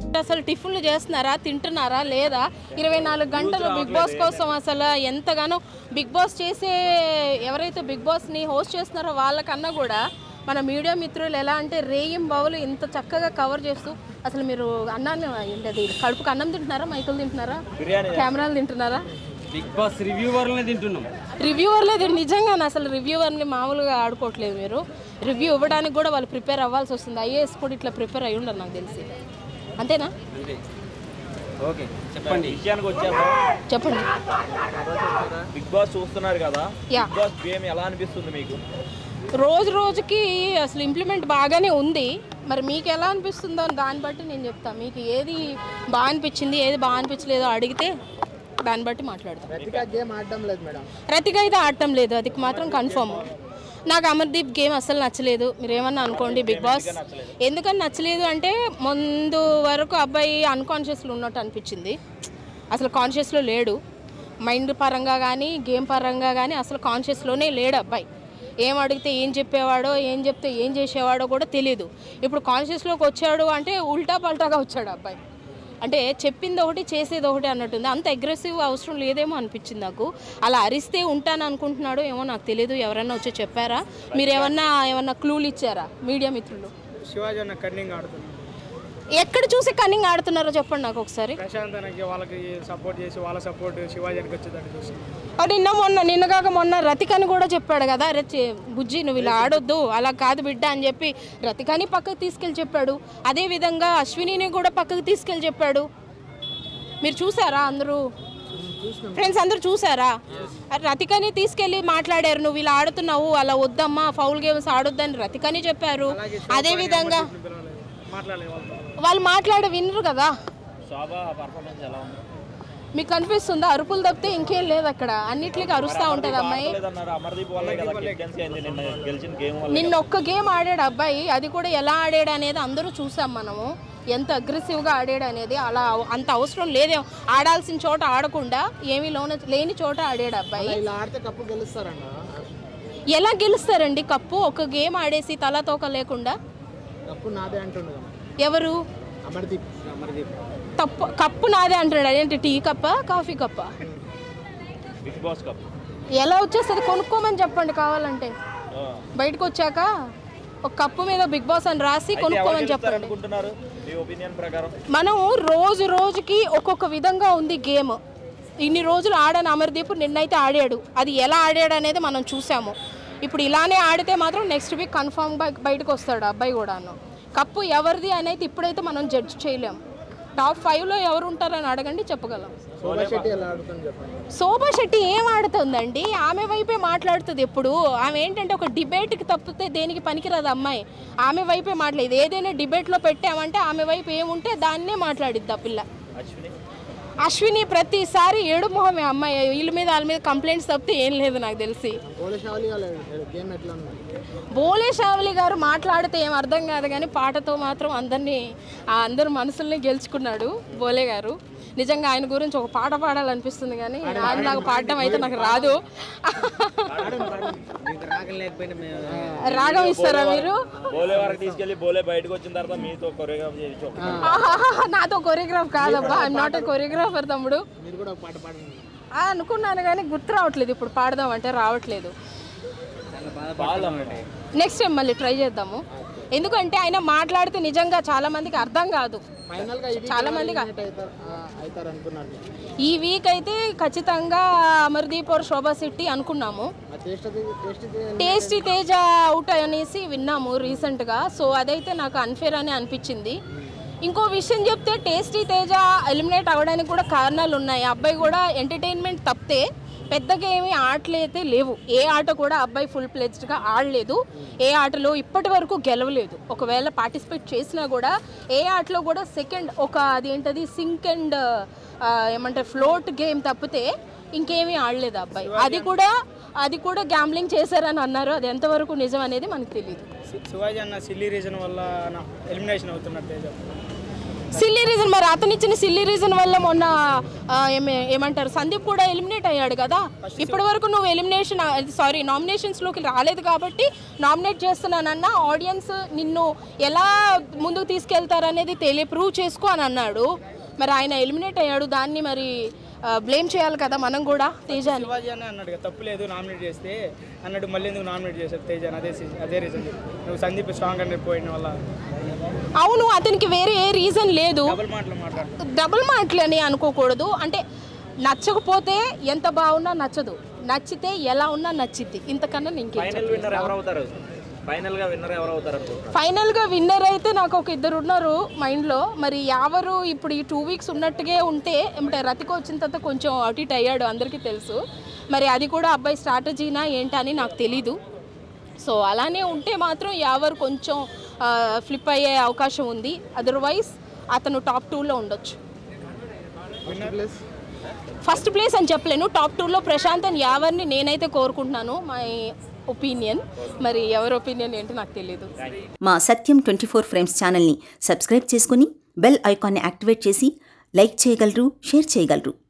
అసలు టిఫిన్లు చేస్తున్నారా తింటున్నారా లేదా ఇరవై నాలుగు గంటలు బిగ్ బాస్ కోసం అసలు ఎంతగానో బిగ్ బాస్ చేసే ఎవరైతే బిగ్ బాస్ని హోస్ట్ చేస్తున్నారో వాళ్ళకన్నా కూడా మన మీడియా మిత్రులు ఎలా అంటే రేయం బావులు ఇంత చక్కగా కవర్ చేస్తూ అసలు మీరు అన్నాన్ని ఏంటది కడుపుకు అన్నం తింటున్నారా మైకులు తింటున్నారా కెమెరాలు తింటున్నారా బిగ్ బాస్ రివ్యూవర్లనే తింటున్నాం రివ్యూవర్లే నిజంగా అసలు రివ్యూవర్ని మామూలుగా ఆడుకోవట్లేదు మీరు రివ్యూ ఇవ్వడానికి కూడా వాళ్ళు ప్రిపేర్ అవ్వాల్సి వస్తుంది ఐఏఎస్ కూడా ఇట్లా ప్రిపేర్ అయ్యి ఉండరు నాకు తెలిసి అంతేనా అంతే ఓకే చెప్పండి విషయానికి వచ్చాము చెప్పండి బిగ్ బాస్ చూస్తున్నారు కదా యా. బిగ్ బాస్ గేమ్ ఎలా అనిపిస్తుంది మీకు రోజు రోజుకి అసలు ఇంప్లిమెంట్ బాగానే ఉంది మరి మీకు ఎలా అనిపిస్తుందో దాన్ని బట్టి నేను చెప్తాను మీకు ఏది బాగా అనిపించింది ఏది బాగా అనిపించలేదో అడిగితే దాన్ని బట్టి మాట్లాడతాం రతిక గేమ్ ఆడడం లేదు మేడం రతిక అయితే ఆడటం లేదు అది మాత్రం కన్ఫర్మ్ నాకు అమర్దీప్ గేమ్ అస్సలు నచ్చలేదు మీరు ఏమన్నా అనుకోండి బిగ్ బాస్ ఎందుకని నచ్చలేదు అంటే ముందు వరకు అబ్బాయి అన్కాన్షియస్లో ఉన్నట్టు అనిపించింది అసలు కాన్షియస్లో లేడు మైండ్ పరంగా కానీ గేమ్ పరంగా కానీ అసలు కాన్షియస్లోనే లేడు అబ్బాయి ఏం అడిగితే ఏం చెప్పేవాడో ఏం చెప్తే ఏం చేసేవాడో కూడా తెలియదు ఇప్పుడు కాన్షియస్లోకి వచ్చాడు అంటే ఉల్టా పల్టాగా వచ్చాడు అబ్బాయి అంటే చెప్పింది ఒకటి చేసేది ఒకటి అన్నట్టుంది అంత అగ్రెసివ్ అవసరం లేదేమో అనిపించింది నాకు అలా అరిస్తే ఉంటాను అనుకుంటున్నాడో ఏమో నాకు తెలియదు ఎవరైనా వచ్చి చెప్పారా మీరు ఏమన్నా ఏమన్నా క్లూలు ఇచ్చారా మీడియా మిత్రులు శివాజీ అన్న కన్నింగ్ ఆడుతున్నాడు ఎక్కడ చూసి కన్నింగ్ ఆడుతున్నారో చెప్పండి నాకు ఒకసారి ప్రశాంత్ అన్నకి వాళ్ళకి సపోర్ట్ చేసి వాళ్ళ సపోర్ట్ శివాజీకి వచ్చేటట్టు చూసి ఆ నిన్న మొన్న నిన్న కాక మొన్న రతికని కూడా చెప్పాడు కదా రచి బుజ్జి నువ్వు ఇలా ఆడొద్దు అలా కాదు బిడ్డ అని చెప్పి రతికని పక్కకు తీసుకెళ్ళి చెప్పాడు అదే విధంగా అశ్వినిని కూడా పక్కకు తీసుకెళ్ళి చెప్పాడు మీరు చూసారా అందరూ ఫ్రెండ్స్ అందరూ చూసారా రతికని తీసుకెళ్ళి మాట్లాడారు నువ్వు ఇలా ఆడుతున్నావు అలా వద్దమ్మా ఫౌల్ గేమ్స్ ఆడొద్దని రతికని చెప్పారు అదే విధంగా మాట్లాడలేదు వాళ్ళతో వాళ్ళు మాట్లాడే వినరు కదా శోభ పర్ఫార్మెన్స్ ఎలా ఉంది మీకు అనిపిస్తుందా అరుపులు తప్పితే ఇంకేం లేదు అక్కడ అన్నిటికీ అరుస్తూ ఉంటుంది అమ్మాయి లేదన్నారు అమర్దీప్ వల్ల కదా కెప్టెన్సీ అయింది నిన్న గెలిచిన గేమ్ వల్ల నిన్న ఒక్క గేమ్ ఆడాడు అబ్బాయి అది కూడా ఎలా ఆడాడు అనేది అందరూ చూసాం మనము ఎంత అగ్రెసివ్గా ఆడాడు అనేది అలా అంత అవసరం లేదేమో ఆడాల్సిన చోట ఆడకుండా ఏమీ లోన లేని చోట ఆడాడు అబ్బాయి ఇలా ఆడితే కప్పు గెలుస్తారన్న ఎలా గెలుస్తారండి కప్పు ఒక గేమ్ ఆడేసి తల తోక లేకుండా కప్పు నాదే అంటుండు కదా ఎవరు అమర్దీప్ అమర్దీప్ తప్పు కప్పు నాదే అంటున్నాడు అదేంటి టీ కప్పా కాఫీ కప్పా బిగ్ బాస్ కప్ ఎలా వచ్చేస్తుంది కొనుక్కోమని చెప్పండి కావాలంటే బయటకు వచ్చాక ఒక కప్పు మీద బిగ్ బాస్ అని రాసి కొనుక్కోమని చెప్పండి అనుకుంటున్నారు మీ ఒపీనియన్ ప్రకారం మనం రోజు రోజుకి ఒక్కొక్క విధంగా ఉంది గేమ్ ఇన్ని రోజులు ఆడని అమర్దీప్ నిన్నైతే ఆడాడు అది ఎలా ఆడాడు అనేది మనం చూసాము ఇప్పుడు ఇలానే ఆడితే మాత్రం నెక్స్ట్ వీక్ కన్ఫామ్ బయటకు వస్తాడు అబ్బాయి కూడాను కప్పు ఎవరిది అనేది ఇప్పుడైతే మనం జడ్జ్ చేయలేం టాప్ ఫైవ్లో ఎవరు ఉంటారని అడగండి చెప్పగలం శోభా శెట్టి ఎలా ఆడుతుంది చెప్పండి శోభా శెట్టి ఏం ఆడుతుందండి ఆమె వైపే మాట్లాడుతుంది ఎప్పుడు ఆమె ఏంటంటే ఒక డిబేట్కి తప్పితే దేనికి పనికిరాదు అమ్మాయి ఆమె వైపే మాట్లాడేది ఏదైనా డిబేట్లో పెట్టామంటే ఆమె వైపు ఏముంటే దాన్నే మాట్లాడిద్ది ఆ పిల్ల అశ్విని అశ్విని ప్రతిసారి ఏడు మొహమే అమ్మాయి వీళ్ళ మీద వాళ్ళ మీద కంప్లైంట్స్ తప్పితే ఏం లేదు నాకు తెలిసి పోలీ షావలి వాళ్ళ గేమ్ ఎట్లా ఉంది బోలే షావలి గారు మాట్లాడితే ఏం అర్థం కాదు కానీ పాటతో మాత్రం అందరినీ ఆ అందరు మనసుల్ని గెలుచుకున్నాడు బోలే గారు నిజంగా ఆయన గురించి ఒక పాట పాడాలనిపిస్తుంది కానీ ఆయన నాకు పాడడం అయితే నాకు రాదు రాగం ఇస్తారా మీరు బోలే వరకు తీసుకెళ్లి బోలే బయటకు వచ్చిన తర్వాత మీతో కొరియోగ్రాఫ్ చేయించు ఆహాహా, నాతో కొరియోగ్రాఫ్ కాదబ్బా ఐఎమ్ నాట్ ఏ కొరియోగ్రాఫర్ తమ్ముడు మీరు కూడా ఒక పాట పాడండి ఆ, అనుకున్నాను కానీ గుర్తు రావట్లేదు ఇప్పుడు పాడదాం అంటే రావట్లేదు నెక్స్ట్ టైం మళ్ళీ ట్రై చేద్దాము ఎందుకంటే ఆయన మాట్లాడితే నిజంగా చాలా మందికి అర్థం కాదు ఫైనల్ గా ఇది చాలా మందికి అవుతారు అవుతారు అనుకున్నారు ఈ వీక్ అయితే ఖచ్చితంగా అమర్దీప్ और శోభా శెట్టి అనుకున్నాము ఆ taste taste tasty Teja out అనేసి విన్నాము రీసెంట్గా సో అదైతే నాకు అన్ఫేర్ అని అనిపించింది ఇంకో విషయం చెప్తే టేస్టీ తేజ ఎలిమినేట్ అవ్వడానికి కూడా కారణాలు ఉన్నాయి ఆ అబ్బాయి కూడా ఎంటర్టైన్మెంట్ తప్పితే పెద్దగా ఏమీ ఆటలు అయితే లేవు ఏ ఆట కూడా అబ్బాయి ఫుల్ ప్లెజ్డ్గా ఆడలేదు ఏ ఆటలో ఇప్పటి వరకు గెలవలేదు ఒకవేళ పార్టిసిపేట్ చేసినా కూడా ఏ ఆటలో కూడా సెకండ్ ఒక అదేంటది సింక్ అండ్ ఏమంటారు ఫ్లోట్ గేమ్ తప్పితే ఇంకేమీ ఆడలేదు ఆ అబ్బాయి అది కూడా అది కూడా గ్యాంబ్లింగ్ చేశారని అన్నారు అది ఎంతవరకు నిజం అనేది మనకు తెలియదు శివాజీ అన్న సిల్లీ రీజన్ వల్ల ఎలిమినేషన్ అవుతున్నారు తేజ సిల్లీ రీజన్ మరి అతను ఇచ్చిన సిల్లీ రీజన్ వల్ల మొన్న ఆ, ఏమే- ఏమంటారు సందీప్ కూడా ఎలిమినేట్ అయ్యాడు కదా ఇప్పటి వరకు నువ్వు ఎలిమినేషన్ సారీ నామినేషన్స్లోకి రాలేదు కాబట్టి నామినేట్ చేస్తున్నానన్న ఆడియన్స్ నిన్ను ఎలా ముందుకు తీసుకెళ్తారనేది తెలియ ప్రూవ్ చేసుకో అని అన్నాడు మరి ఆయన ఎలిమినేట్ అయ్యాడు దాన్ని మరి బ్లేమ్ చేయాలి కదా మనం కూడా తేజాని శివాజీ అని అన్నాడు కదా తప్పు లేదు నామినేట్ చేస్తే అన్నాడు మళ్ళీ ఎందుకు నామినేట్ చేశారు తేజ అని అదే సి- అదే రీజన్ నువ్వు సందీప్ స్ట్రాంగ్ అని పోయిన వల్ల అవును అతనికి వేరే ఏ రీజన్ లేదు డబుల్ మాటలు మాట్లాడు డబుల్ మాటలని అనుకోకూడదు అంటే నచ్చకపోతే ఎంత బాగున్నా నచ్చదు నచ్చితే ఎలా ఉన్నా నచ్చిద్ది ఇంతకన్నా నేను ఇంకేం ఫైనల్ విన్నర్ ఎవరు అవుతారు ఫైనల్ గా విన్నర్ ఎవరు అవుతారు అనుకుంటున్నారు ఫైనల్గా విన్నర్ అయితే నాకు ఒక ఇద్దరు ఉన్నారు మైండ్లో మరి ఎవరు ఇప్పుడు ఈ టూ వీక్స్ ఉన్నట్టుగా ఉంటే ఏమంటే రతికి వచ్చిన తర్వాత కొంచెం అటు ఇటు అయ్యాడు అందరికీ తెలుసు మరి అది కూడా అబ్బాయి స్ట్రాటజీనా ఏంటని నాకు తెలీదు సో అలానే ఉంటే మాత్రం ఎవరు కొంచెం ఫ్లిప్ అయ్యే అవకాశం ఉంది అదర్వైజ్ అతను టాప్ టూలో ఉండొచ్చు ఫస్ట్ ప్లేస్ అని చెప్పలేను టాప్ టూలో ప్రశాంత్ అని ఎవరిని నేనైతే కోరుకుంటున్నాను మై ఒపీనియన్ మరి ఎవరి ఒపీనియన్ ఏంటో నాకు తెలియదు మా సత్యం ట్వంటీ ఫోర్ ఫ్రేమ్స్ ఛానల్ని సబ్స్క్రైబ్ చేసుకుని బెల్ ఐకాన్ని యాక్టివేట్ చేసి లైక్ చేయగలరు షేర్ చేయగలరు